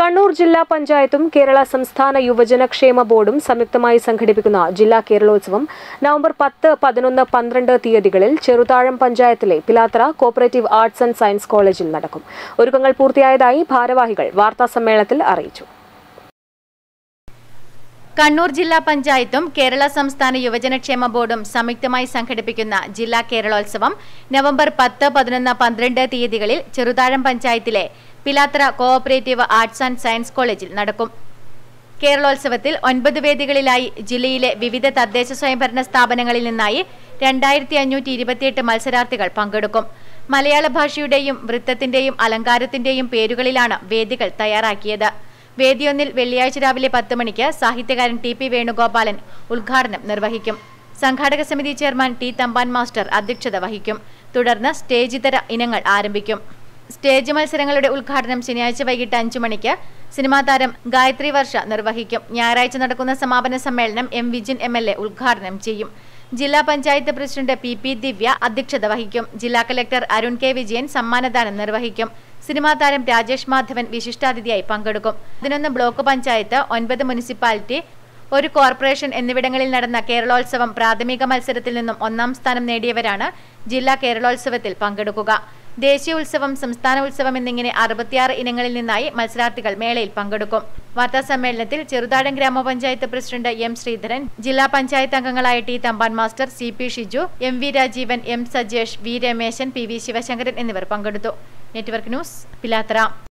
കണ്ണൂർ ജില്ലാ പഞ്ചായത്തും കേരള സംസ്ഥാന യുവജനക്ഷേമ ബോർഡും സംയുക്തമായി സംഘടിപ്പിക്കുന്ന ജില്ലാ കേരളോത്സവം നവംബർ പത്ത് പതിനൊന്ന് പന്ത്രണ്ട് തീയതികളിൽ ചെറുതാഴം പഞ്ചായത്തിലെ Pilathara cooperative arts and science കോളേജിൽ നടക്കും ഒരുക്കങ്ങൾ പൂർത്തിയായതായി ഭാരവാഹികൾ വാർത്താസമ്മേളനത്തിൽ അറിയിച്ചു കണ്ണൂർ ജില്ലാ പഞ്ചായത്തും കേരള സംസ്ഥാന യുവജനക്ഷേമ ബോർഡും സംയുക്തമായി സംഘടിപ്പിക്കുന്ന ജില്ലാ കേരളോത്സവം നവംബർ പത്ത് പതിനൊന്ന് പന്ത്രണ്ട് തീയതികളിൽ ചെറുതാഴം പഞ്ചായത്തിലെ Pilathara cooperative arts and science കോളേജിൽ നടക്കും കേരളോത്സവത്തിൽ ഒൻപത് വേദികളിലായി ജില്ലയിലെ വിവിധ തദ്ദേശ സ്വയംഭരണ സ്ഥാപനങ്ങളിൽ നിന്നായി രണ്ടായിരത്തി അഞ്ഞൂറ്റി ഇരുപത്തിയെട്ട് മത്സരാർത്ഥികൾ പങ്കെടുക്കും മലയാള ഭാഷയുടെയും വൃത്തത്തിന്റെയും അലങ്കാരത്തിന്റെയും പേരുകളിലാണ് വേദികൾ തയ്യാറാക്കിയത് വേദിയൊന്നിൽ വെള്ളിയാഴ്ച രാവിലെ പത്ത് മണിക്ക് സാഹിത്യകാരൻ ടി പി വേണുഗോപാലൻ ഉദ്ഘാടനം നിർവഹിക്കും സംഘാടക സമിതി ചെയർമാൻ ടി തമ്പാൻ മാസ്റ്റർ അധ്യക്ഷത വഹിക്കും തുടർന്ന് സ്റ്റേജ് ഇതര ഇനങ്ങൾ ആരംഭിക്കും സ്റ്റേജ് മത്സരങ്ങളുടെ ഉദ്ഘാടനം ശനിയാഴ്ച വൈകിട്ട് അഞ്ചു മണിക്ക് സിനിമാ താരം ഗായത്രി വർഷ നിർവഹിക്കും ഞായറാഴ്ച നടക്കുന്ന സമാപന സമ്മേളനം M Vijin M L A ഉദ്ഘാടനം ചെയ്യും ജില്ലാ panchayat president P P Divya അധ്യക്ഷത വഹിക്കും ജില്ലാ കലക്ടർ അരുൺ കെ വിജയൻ സമ്മാനദാനം നിർവഹിക്കും സിനിമാ താരം രാജേഷ് മാധവൻ വിശിഷ്ടാതിഥിയായി പങ്കെടുക്കും പതിനൊന്ന് ബ്ലോക്ക് പഞ്ചായത്ത് ഒൻപത് മുനിസിപ്പാലിറ്റി ഒരു കോർപ്പറേഷൻ എന്നിവിടങ്ങളിൽ നടന്ന കേരളോത്സവം പ്രാഥമിക മത്സരത്തിൽ നിന്നും ഒന്നാം സ്ഥാനം നേടിയവരാണ് ജില്ലാ കേരളോത്സവത്തിൽ പങ്കെടുക്കുക ദേശീയോത്സവം സംസ്ഥാന ഉത്സവം എന്നിങ്ങനെ അറുപത്തിയാറ് ഇനങ്ങളിൽ നിന്നായി മത്സരാർത്ഥികൾ മേളയിൽ പങ്കെടുക്കും വാർത്താ സമ്മേളനത്തിൽ ചെറുതാഴം ഗ്രാമപഞ്ചായത്ത് പ്രസിഡന്റ് എം ശ്രീധരൻ ജില്ലാ പഞ്ചായത്ത് അംഗങ്ങളായ T Thampan master C P Shiju M V Rajeevan M Sajesh V Rameshan P V Sivasankaran എന്നിവർ പങ്കെടുത്തു നെറ്റ്വർക്ക് ന്യൂസ് പിലാത്തറ